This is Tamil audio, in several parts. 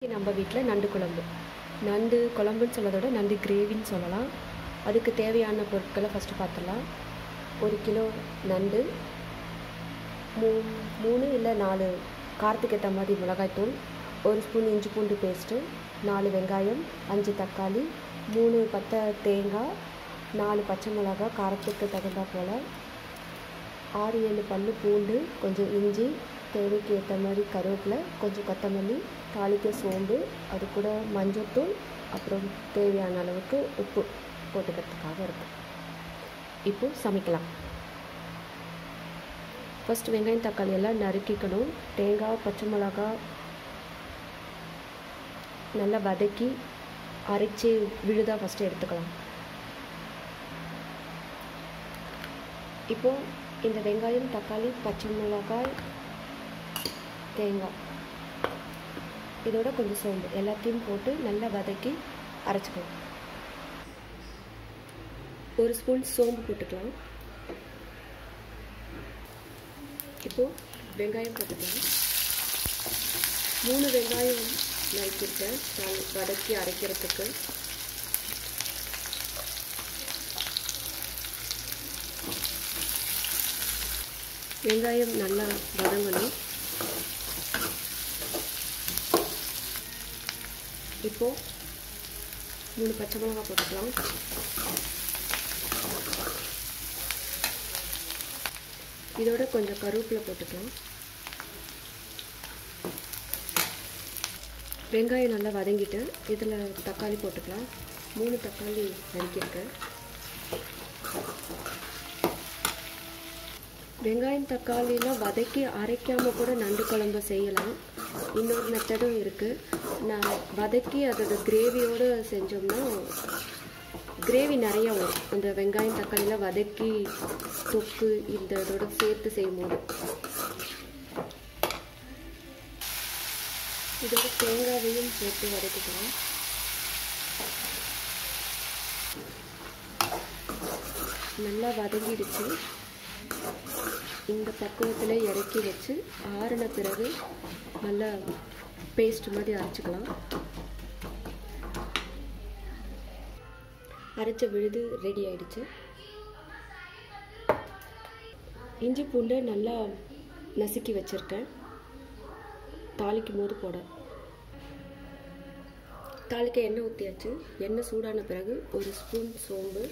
நம்ம வீட்டில் நண்டு குழம்பு நண்டு குழம்புன்னு சொல்றதை விட நண்டு கிரேவின்னு சொல்லலாம் அதுக்கு தேவையான பொருட்களை ஃபஸ்ட்டு பார்த்துடலாம் ஒரு கிலோ நண்டு மூ மூணு இல்லை நாலு காரத்துக்கு ஏற்ற மாதிரி மிளகாய்த்தூள் ஒரு ஸ்பூன் இஞ்சி பூண்டு பேஸ்ட்டு நாலு வெங்காயம் அஞ்சு தக்காளி மூணு பத்தை தேங்காய் நாலு பச்சை மிளகாய் காரத்துக்கு தகுந்தா போல் ஆறு ஏழு பல் பூண்டு கொஞ்சம் இஞ்சி தேவைக்கு ஏற்ற மாதிரி கருவேப்பிலை கொஞ்சம் கொத்தமல்லி தாளிக்க சோம்பு அது கூட மஞ்சள்தூள் அப்புறம் தேவையான அளவுக்கு உப்பு போட்டுக்கிறதுக்காக இருக்கும் இப்போ சமைக்கலாம் ஃபஸ்ட் வெங்காயம் தக்காளி எல்லாம் நறுக்கிக்கணும் தேங்காய் பச்சை மிளகா நல்லா வதக்கி அரைச்சி விழுதாக ஃபஸ்ட்டு எடுத்துக்கலாம் இப்போது இந்த வெங்காயம் தக்காளி பச்சை மிளகாய் தேங்காய் இதோட கொஞ்சம் சோம்பு எல்லாத்தையும் போட்டு நல்லா வதக்கி அரைச்சிக்கலாம் ஒரு ஸ்பூன் சோம்பு போட்டுக்கலாம் இப்போது வெங்காயம் போட்டுக்கலாம் மூணு வெங்காயம் நறுக்கிருக்கேன் நான் வதக்கி அரைக்கிறதுக்கு வெங்காயம் நல்லா வதங்கணும் இப்போது மூணு பச்சை மிளகாய் போட்டுக்கலாம் இதோட கொஞ்சம் கருவேப்பிலை போட்டுக்கலாம் வெங்காயம் நல்லா வதங்கிட்டு இதில் தக்காளி போட்டுக்கலாம் மூணு தக்காளி நறுக்கியிருக்கேன் வெங்காயம் தக்காளிலாம் வதக்கி அரைக்காமல் கூட நண்டு குழம்பு செய்யலாம் இன்னொரு மெத்தடும் இருக்குது நான் வதக்கி அதோட கிரேவியோடு செஞ்சோம்னா கிரேவி நிறையா வரும் அந்த வெங்காயம் தக்காளிலாம் வதக்கி தொக்கு இந்த இதோட சேர்த்து செய்யும்போது இதோட தேங்காயையும் சேர்த்து வதக்கிக்கலாம் நல்லா வதங்கிடுச்சு இந்த பக்குவத்தில் இறக்கி வச்சு ஆறின பிறகு நல்லா பேஸ்ட் மாதிரி அரைச்சிக்கலாம் அரைச்ச விழுது ரெடி ஆயிடுச்சு இஞ்சி பூண்டை நல்லா நசுக்கி வச்சுருக்கேன் தாளிக்கும் போது போட தாளிக்க எண்ணெய் ஊற்றியாச்சு எண்ணெய் சூடான பிறகு ஒரு ஸ்பூன் சோம்பு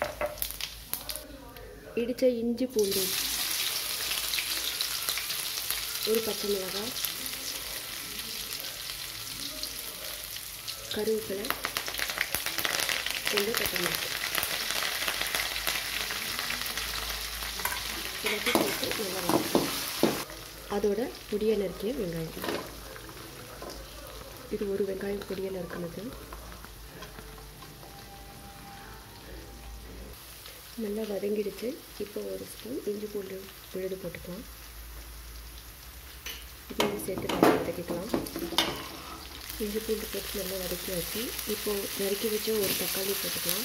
இடித்த இஞ்சி பூண்டு ஒரு பச்சை மிளகாய் கருவேப்பிலை கொஞ்சம் கொத்தமல்லி எல்லாத்தையும் போட்டு நல்லா வதக்கணும். அதோட பொடியை நறுக்கிய வெங்காயம் இது ஒரு வெங்காயம் பொடியை நறுக்கினது நல்லா வதங்கிடுச்சு இப்போ ஒரு ஸ்பூன் இஞ்சி பூண்டு விழுது போட்டுக்கலாம் இதையும் சேர்த்து நல்லா வதக்கிக்கலாம் இஞ்சி பூண்டு போட்டு நல்லா வதக்கி வச்சு இப்போது நறுக்கி வச்ச ஒரு தக்காளி போட்டுக்கலாம்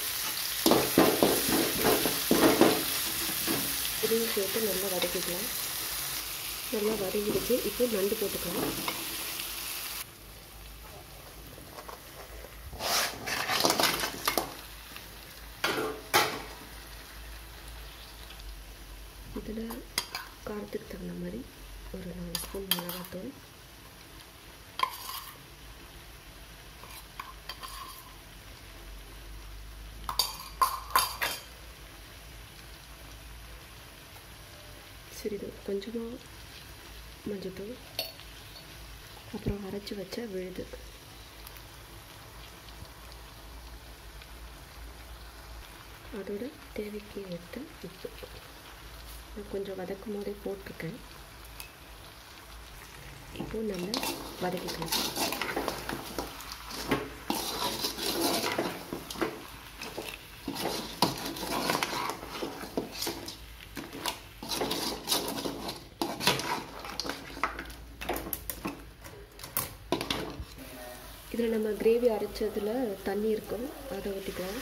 இதையும் சேர்த்து நல்லா வதக்கிக்கலாம் நல்லா வதங்கிடுச்சு இப்போ நண்டு போட்டுக்கலாம் இதில் காரத்துக்கு தகுந்த மாதிரி ஒரு நாலு ஸ்பூன் மிளகாத்தூள் சிறிது கொஞ்சமாக மஞ்சத்தூள் அப்புறம் அரைச்சி வச்ச விழுது அதோட தேவைக்கு ஏற்ற உப்பு நான் கொஞ்சம் வதக்கும் போதே போட்டிருக்கேன் இப்போ நல்லா வதக்கிக்கலாம் இதில் நம்ம கிரேவி அரைச்சதில் தண்ணி இருக்கும் அதை ஊற்றிக்கலாம்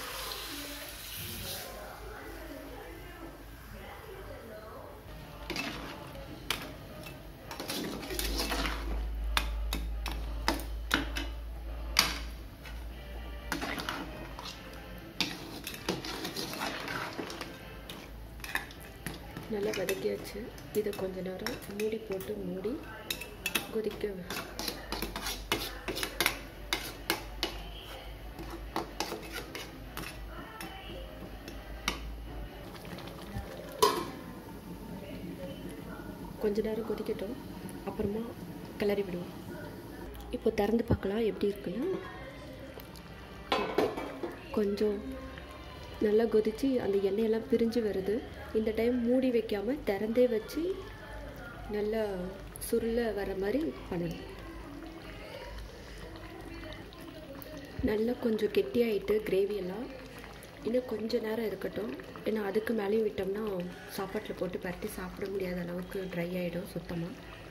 நல்லா வதக்கியாச்சு இதை கொஞ்ச நேரம் மூடி போட்டு மூடி கொதிக்க வை- கொஞ்ச நேரம் கொதிக்கட்டும் அப்புறமா கிளறி விடுவோம் இப்போ திறந்து பார்க்கலாம் எப்படி இருக்குன்னு கொஞ்சம் நல்லா கொதித்து அந்த எண்ணெயெல்லாம் பிரிஞ்சு வருது இந்த டைம் மூடி வைக்காமல் திறந்தே வச்சு நல்லா சுருள வர மாதிரி பண்ணணும் நல்லா கொஞ்சம் கெட்டியாயிட்டு கிரேவி எல்லாம் இன்னும் கொஞ்ச நேரம் இருக்கட்டும் ஏன்னா அதுக்கு மேலேயும் விட்டோம்னா சாப்பாட்டில் போட்டு பரட்டி சாப்பிட முடியாத அளவுக்கு ட்ரை ஆகிடும் சுத்தமாக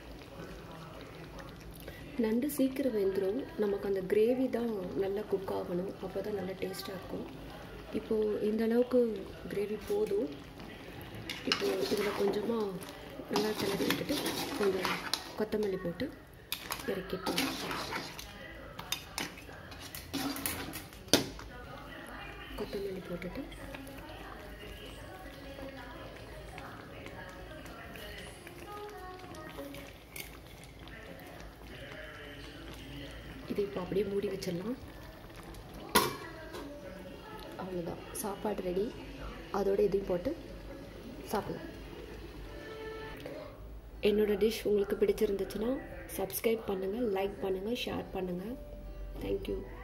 நண்டு சீக்கிரம் வெந்துடும் நமக்கு அந்த கிரேவி தான் நல்லா குக் ஆகணும் அப்போ தான் நல்லா டேஸ்ட்டாக இருக்கும் இப்போது இந்த அளவுக்கு கிரேவி போதும் இப்போ இதில் கொஞ்சமாக நல்லா கிளறி விட்டுட்டு கொஞ்சம் கொத்தமல்லி போட்டு இறக்கிட்டு கொத்தமல்லி போட்டுட்டு இது இப்போ அப்படியே மூடி வச்சிடலாம் அவ்வளோதான் சாப்பாடு ரெடி அதோட இதையும் போட்டு சாப்பிடலாம் என்னோடய டிஷ் உங்களுக்கு பிடிச்சிருந்துச்சுன்னா சப்ஸ்கிரைப் பண்ணுங்கள் லைக் பண்ணுங்கள் ஷேர் பண்ணுங்கள் தேங்க்யூ